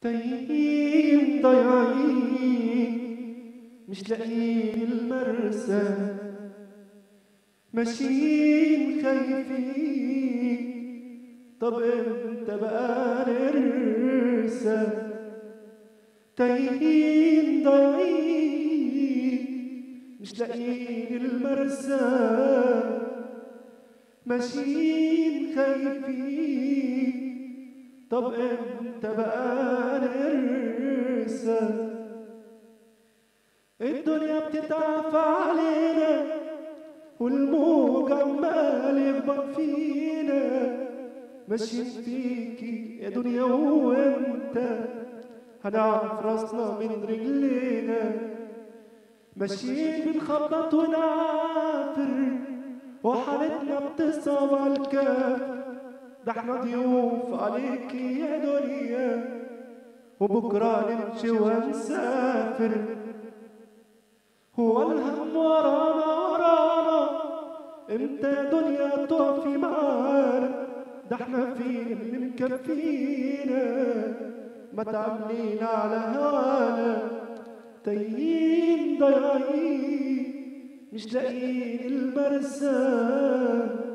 تايهين ضايعين مش لاقيين المرسى ماشيين خايفين طب امتى بقى نرسى تايهين ضايعين مش لاقيين المرسى ماشيين خايفين طب امتى بقى نرسى الدنيا بتتعفى علينا والموج عمال يخبط فينا ماشيين فيكي يا دنيا وانت هنعرف راسنا من رجلينا ماشيين بنخبط ونعافر وحالتنا بتصعب على الكافر ده احنا ضيوف عليكي يا دنيا وبكرة نمشي ونسافر هو الهم ورانا ورانا امتى يا دنيا تقفي معانا ده احنا فين اللي مكفينا ما تعاملينا على هوانا تايهين ضايعين مش لاقيين المرسى